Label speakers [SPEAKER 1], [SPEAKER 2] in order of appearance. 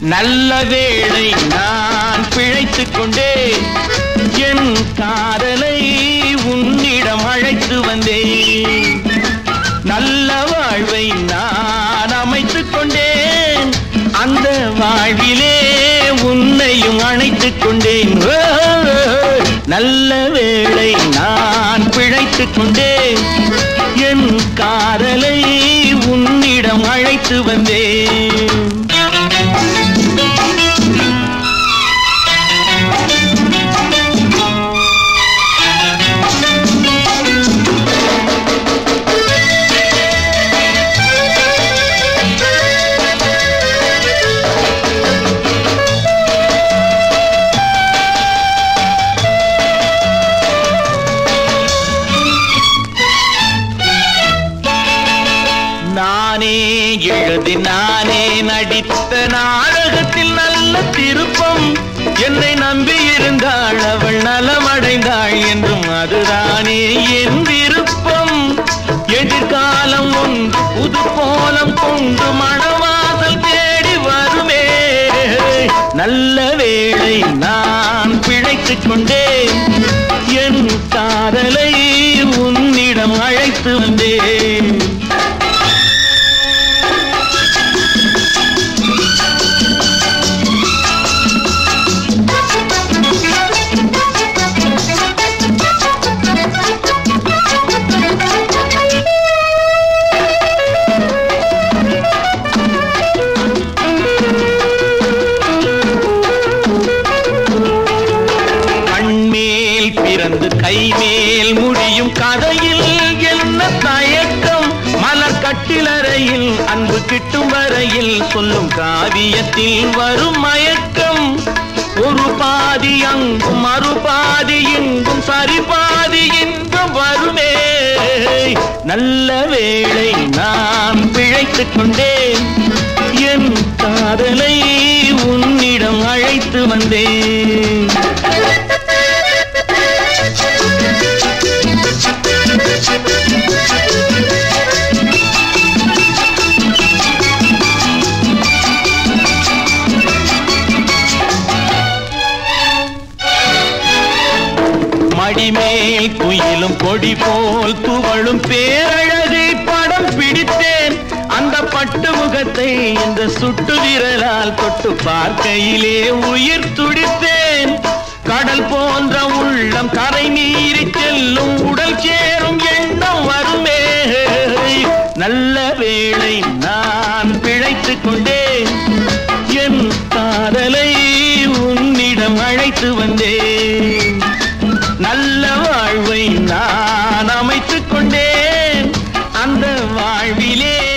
[SPEAKER 1] நல்ல வேளை நான் பிழைத்துக் கொண்டேன் என் காதலை உன்னிடம் அழைத்து வந்தேன் நல்ல வாழ்வை நான் அமைத்துக் கொண்டேன் அந்த வாழ்விலே உன்னையும் அணைத்துக் கொண்டேன் ஓ, நல்ல வேளை நான் பிழைத்துக் கொண்டேன் என் காதலை உன்னிடம் அழைத்து வந்தேன் நானே எழுதி நானே நடித்த நாடகத்தில் நல்ல திருப்பம் என்னை நம்பி இருந்தாள் அவள் நலமடைந்தாள் என்றும் அதுதானே என் விருப்பம் எதிர்காலம் ஒன்று புது கோலம் கொண்டு மணவாசல் தேடி வருமே நல்ல வேளை நான் பிழைத்துக் கொண்டேன் என் காதலை உன்னிடம் அழைத்து வந்தேன் கண்மேல் பிறந்து கைமேல் முடியும் கதையில் என்ன தயக்கம் மலர் கட்டிலறையில் அன்பு கிட்டும் வரையில் சொல்லும் காவியத்தில் வரும் மயக்கம் ஒரு பாதி அங்கும் மறுபாதி இங்கும் சரி பாதி இன்பம் வருமே நல்ல வேளை நான் பிழைத்துக் கொண்டேன் என் காதலை உன்னிடம் அழைத்து வந்தேன் மடிமேல் குயிலும் கொடி போல் துவளும் பேரழகை படம் பிடித்தேன் அந்த பட்டு முகத்தை இந்த சுட்டு விரலால் தொட்டு பார்க்கையிலே உயிர் துடித்தேன் கடல் போன்ற உள்ளம் கரை மீறி செல்லும் உடல் சேரும் எண்ணம் வருமே நல்ல வேளை நான் பிழைத்துக் கொண்டேன் என் காதலை உன்னிடம் அழைத்து வந்தேன் நல்ல வாழ்வை நான் அமைத்துக் கொண்டேன் அந்த வாழ்விலே